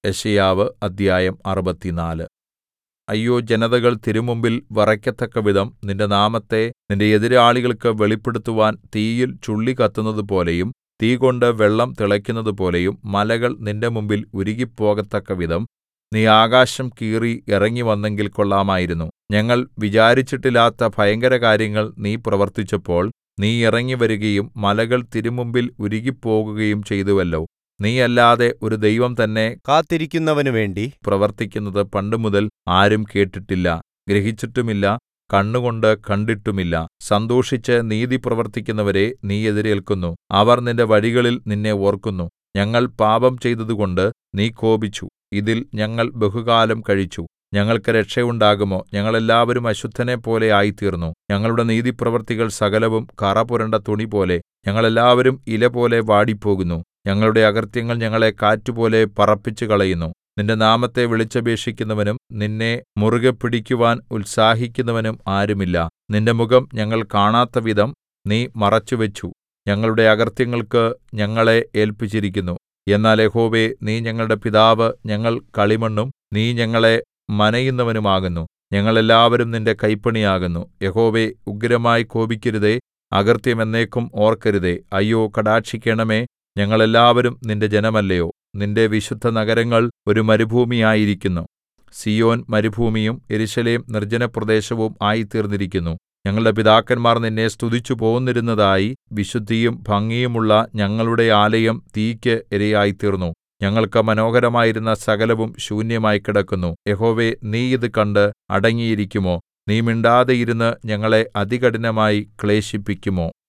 യെശയ്യാവ് അദ്ധ്യായം അറുപത്തിനാല് അയ്യോ ജനതകൾ തിരുമുമ്പിൽ വിറയ്ക്കത്തക്കവിധം നിന്റെ നാമത്തെ നിന്റെ എതിരാളികൾക്ക് വെളിപ്പെടുത്തുവാൻ തീയിൽ ചുള്ളി കത്തുന്നതുപോലെയും തീകൊണ്ട് വെള്ളം തിളയ്ക്കുന്നതുപോലെയും മലകൾ നിന്റെ മുമ്പിൽ ഉരുകിപ്പോകത്തക്കവിധം നീ ആകാശം കീറി ഇറങ്ങിവന്നെങ്കിൽ കൊള്ളാമായിരുന്നു ഞങ്ങൾ വിചാരിച്ചിട്ടില്ലാത്ത ഭയങ്കരകാര്യങ്ങൾ നീ പ്രവർത്തിച്ചപ്പോൾ നീ ഇറങ്ങിവരുകയും മലകൾ തിരുമുമ്പിൽ ഉരുകിപ്പോകുകയും ചെയ്തുവല്ലോ നീയല്ലാതെ ഒരു ദൈവം തന്നെ കാത്തിരിക്കുന്നവനുവേണ്ടി പ്രവർത്തിക്കുന്നത് പണ്ടുമുതൽ ആരും കേട്ടിട്ടില്ല ഗ്രഹിച്ചിട്ടുമില്ല കണ്ണുകൊണ്ട് കണ്ടിട്ടുമില്ല സന്തോഷിച്ച് നീതി പ്രവർത്തിക്കുന്നവരെ നീ എതിരേല്ക്കുന്നു അവർ നിന്റെ വഴികളിൽ നിന്നെ ഓർക്കുന്നു ഞങ്ങൾ പാപം ചെയ്തതുകൊണ്ട് നീ കോപിച്ചു ഇതിൽ ഞങ്ങൾ ബഹുകാലം കഴിച്ചു ഞങ്ങൾക്ക് രക്ഷയുണ്ടാകുമോ ഞങ്ങളെല്ലാവരും അശുദ്ധനെപ്പോലെ ആയിത്തീർന്നു ഞങ്ങളുടെ നീതിപ്രവൃത്തികൾ സകലവും കറപുരണ്ട തുണിപോലെ ഞങ്ങളെല്ലാവരും ഇലപോലെ വാടിപ്പോകുന്നു ഞങ്ങളുടെ അകൃത്യങ്ങൾ ഞങ്ങളെ കാറ്റുപോലെ പറപ്പിച്ചുകളയുന്നു നിന്റെ നാമത്തെ വിളിച്ചപേക്ഷിക്കുന്നവനും നിന്നെ മുറുകെ പിടിക്കുവാൻ ഉത്സാഹിക്കുന്നവനും ആരുമില്ല നിന്റെ മുഖം ഞങ്ങൾ കാണാത്തവിധം നീ മറച്ചുവച്ചു ഞങ്ങളുടെ അകൃത്യങ്ങൾക്ക് ഞങ്ങളെ ഏല്പിച്ചിരിക്കുന്നു എന്നാൽ യഹോവേ നീ ഞങ്ങളുടെ പിതാവ് ഞങ്ങൾ കളിമണ്ണും നീ ഞങ്ങളെ മനയുന്നവനുമാകുന്നു ഞങ്ങൾ എല്ലാവരും നിന്റെ കൈപ്പണിയാകുന്നു യഹോവേ ഉഗ്രമായി കോപിക്കരുതേ അകൃത്യം എന്നേക്കും ഓർക്കരുതേ അയ്യോ കടാക്ഷിക്കണമേ ഞങ്ങളെല്ലാവരും നിന്റെ ജനമല്ലയോ നിന്റെ വിശുദ്ധനഗരങ്ങൾ ഒരു മരുഭൂമിയായിരിക്കുന്നു സീയോൻ മരുഭൂമിയും യെരൂശലേം നിർജ്ജനപ്രദേശവും ആയിത്തീർന്നിരിക്കുന്നു ഞങ്ങളുടെ പിതാക്കന്മാർ നിന്നെ സ്തുതിച്ചു പോന്നിരുന്നതായി വിശുദ്ധിയും ഭംഗിയുമുള്ള ഞങ്ങളുടെ ആലയം തീയ്ക്ക് ഇരയായിത്തീർന്നു ഞങ്ങൾക്ക് മനോഹരമായിരുന്ന സകലവും ശൂന്യമായി കിടക്കുന്നു യഹോവേ നീ ഇത് കണ്ട് അടങ്ങിയിരിക്കുമോ നീ മിണ്ടാതെ ഇരുന്ന് ഞങ്ങളെ അതികഠിനമായി ക്ലേശിപ്പിക്കുമോ